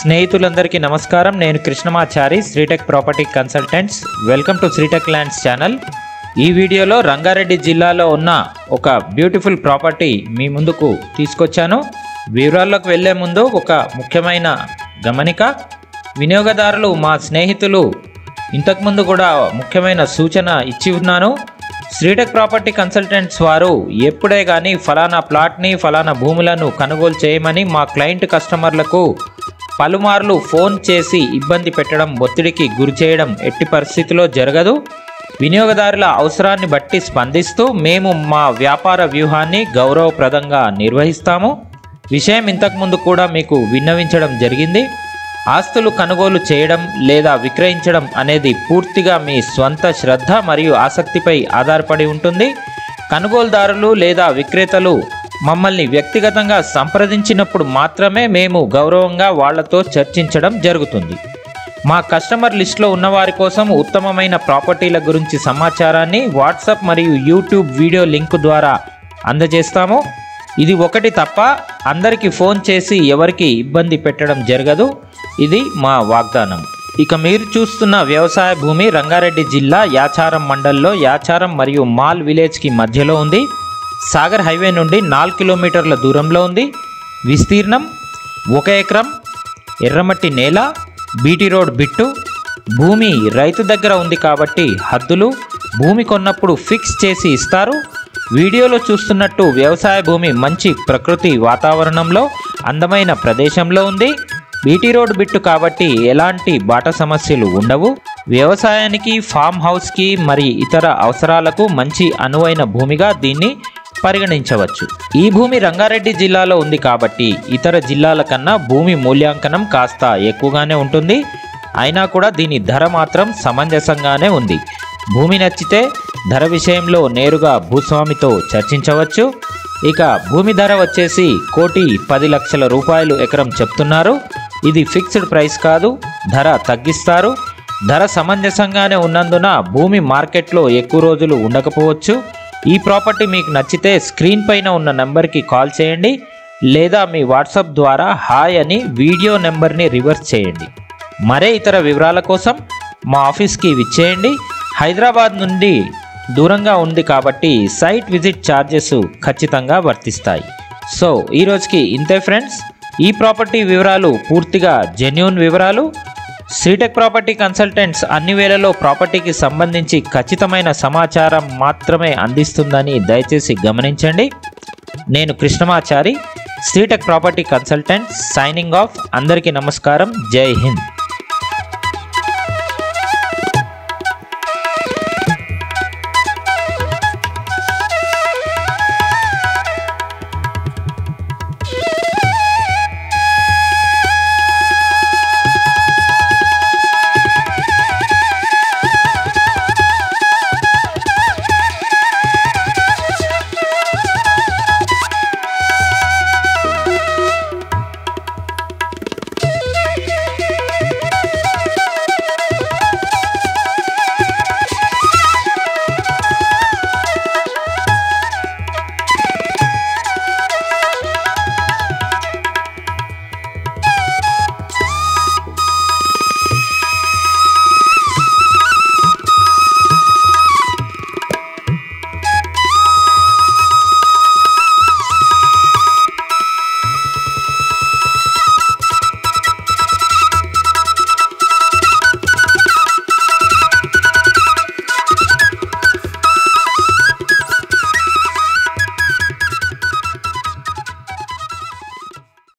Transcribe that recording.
స్నేహితులందరికీ నమస్కారం నేను Krishnamachari Sreetech property consultants welcome to Sreetech lands channel ఈ వీడియోలో రంగారెడ్డి జిల్లాలో ఉన్న ఒక బ్యూటిఫుల్ ప్రాపర్టీ మీ ముందుకు తీసుకొచ్చాను వివరాల్లోకి వెళ్ళే ముందు ఒక ముఖ్యమైన గమనిక వినియోగదారులు మా స్నేహితులు ఇంతకుముందు కూడా ముఖ్యమైన సూచన ఇచ్చి ఉన్నాను శ్రీటెక్ ప్రాపర్టీ కన్సల్టెంట్స్ వారు ఎప్పుడే కానీ ఫలానా ప్లాట్ని ఫలానా భూములను కొనుగోలు చేయమని మా క్లయింట్ కస్టమర్లకు పలుమార్లు ఫోన్ చేసి ఇబ్బంది పెట్టడం ఒత్తిడికి గురి చేయడం ఎట్టి పరిస్థితిలో జరగదు వినియోగదారుల అవసరాన్ని బట్టి స్పందిస్తూ మేము మా వ్యాపార వ్యూహాన్ని గౌరవప్రదంగా నిర్వహిస్తాము విషయం ఇంతకుముందు కూడా మీకు విన్నవించడం జరిగింది ఆస్తులు కొనుగోలు చేయడం లేదా విక్రయించడం అనేది పూర్తిగా మీ స్వంత శ్రద్ధ మరియు ఆసక్తిపై ఆధారపడి ఉంటుంది కొనుగోలుదారులు లేదా విక్రేతలు మమ్మల్ని వ్యక్తిగతంగా సంప్రదించినప్పుడు మాత్రమే మేము గౌరవంగా వాళ్ళతో చర్చించడం జరుగుతుంది మా కస్టమర్ లిస్ట్లో ఉన్నవారి కోసం ఉత్తమమైన ప్రాపర్టీల గురించి సమాచారాన్ని వాట్సాప్ మరియు యూట్యూబ్ వీడియో లింక్ ద్వారా అందజేస్తాము ఇది ఒకటి తప్ప అందరికీ ఫోన్ చేసి ఎవరికి ఇబ్బంది పెట్టడం జరగదు ఇది మా వాగ్దానం ఇక మీరు చూస్తున్న వ్యవసాయ భూమి రంగారెడ్డి జిల్లా యాచారం మండల్లో యాచారం మరియు మాల్ విలేజ్కి మధ్యలో ఉంది సాగర్ హైవే నుండి నాలుగు కిలోమీటర్ల దూరంలో ఉంది విస్తీర్ణం ఒక ఎకరం ఎర్రమట్టి నేల బీటీ రోడ్ బిట్టు భూమి రైతు దగ్గర ఉంది కాబట్టి హద్దులు భూమి కొన్నప్పుడు ఫిక్స్ చేసి ఇస్తారు వీడియోలో చూస్తున్నట్టు వ్యవసాయ భూమి మంచి ప్రకృతి వాతావరణంలో అందమైన ప్రదేశంలో ఉంది బీటీ రోడ్ బిట్టు కాబట్టి ఎలాంటి బాట సమస్యలు ఉండవు వ్యవసాయానికి ఫామ్ హౌస్కి మరి ఇతర అవసరాలకు మంచి అనువైన భూమిగా దీన్ని పరిగణించవచ్చు ఈ భూమి రంగారెడ్డి జిల్లాలో ఉంది కాబట్టి ఇతర జిల్లాల కన్నా భూమి మూల్యాంకనం కాస్త ఎక్కువగానే ఉంటుంది అయినా కూడా దీని ధర మాత్రం సమంజసంగానే ఉంది భూమి నచ్చితే ధర విషయంలో నేరుగా భూస్వామితో చర్చించవచ్చు ఇక భూమి ధర వచ్చేసి కోటి పది లక్షల రూపాయలు ఎకరం చెప్తున్నారు ఇది ఫిక్స్డ్ ప్రైస్ కాదు ధర తగ్గిస్తారు ధర సమంజసంగానే ఉన్నందున భూమి మార్కెట్లో ఎక్కువ రోజులు ఉండకపోవచ్చు ఈ ప్రాపర్టీ మీకు నచ్చితే స్క్రీన్ పైన ఉన్న నెంబర్కి కాల్ చేయండి లేదా మీ వాట్సాప్ ద్వారా హాయ్ అని వీడియో నెంబర్ని రివర్స్ చేయండి మరే ఇతర వివరాల కోసం మా ఆఫీస్కి విచ్చేయండి హైదరాబాద్ నుండి దూరంగా ఉంది కాబట్టి సైట్ విజిట్ ఛార్జెస్ ఖచ్చితంగా వర్తిస్తాయి సో ఈ రోజుకి ఇంతే ఫ్రెండ్స్ ఈ ప్రాపర్టీ వివరాలు పూర్తిగా జెన్యున్ వివరాలు శ్రీటెక్ ప్రాపర్టీ కన్సల్టెంట్స్ అన్ని వేళలో ప్రాపర్టీకి సంబంధించి ఖచ్చితమైన సమాచారం మాత్రమే అందిస్తుందని దయచేసి గమనించండి నేను Krishnamachari Sreetech property consultant signing off అందరికీ నమస్కారం జై హింద్